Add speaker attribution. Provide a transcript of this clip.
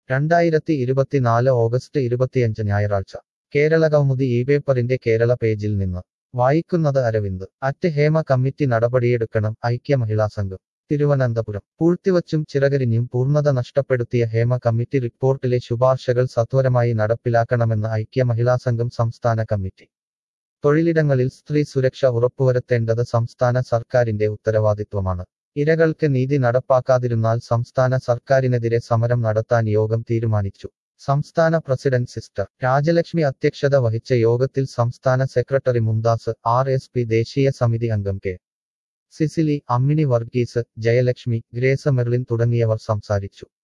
Speaker 1: രണ്ടായിരത്തി ഇരുപത്തിനാല് ഓഗസ്റ്റ് ഇരുപത്തിയഞ്ച് ഞായറാഴ്ച കേരള കൗമുദി ഈ പേപ്പറിന്റെ കേരള പേജിൽ നിന്ന് വായിക്കുന്നത് അരവിന്ദ് അറ്റ് ഹേമ കമ്മിറ്റി നടപടിയെടുക്കണം ഐക്യ മഹിളാ സംഘം തിരുവനന്തപുരം പൂഴ്ത്തിവച്ചും ചിറകരിഞ്ഞും പൂർണ്ണത നഷ്ടപ്പെടുത്തിയ ഹേമ കമ്മിറ്റി റിപ്പോർട്ടിലെ ശുപാർശകൾ സത്വരമായി നടപ്പിലാക്കണമെന്ന് ഐക്യ മഹിളാ സംഘം സംസ്ഥാന കമ്മിറ്റി തൊഴിലിടങ്ങളിൽ സ്ത്രീ സുരക്ഷ ഉറപ്പുവരുത്തേണ്ടത് സംസ്ഥാന സർക്കാരിന്റെ ഉത്തരവാദിത്വമാണ് ഇരകൾക്ക് നീതി നടപ്പാക്കാതിരുന്നാൽ സംസ്ഥാന സർക്കാരിനെതിരെ സമരം നടത്താൻ യോഗം തീരുമാനിച്ചു സംസ്ഥാന പ്രസിഡന്റ് സിസ്റ്റർ രാജലക്ഷ്മി അധ്യക്ഷത വഹിച്ച യോഗത്തിൽ സംസ്ഥാന സെക്രട്ടറി മുംതാസ് ആർ എസ് പി ദേശീയ സമിതി അംഗം കെ സിസിലി അമ്മിണി വർഗീസ് ജയലക്ഷ്മി ഗ്രേസ മെർലിൻ തുടങ്ങിയവർ സംസാരിച്ചു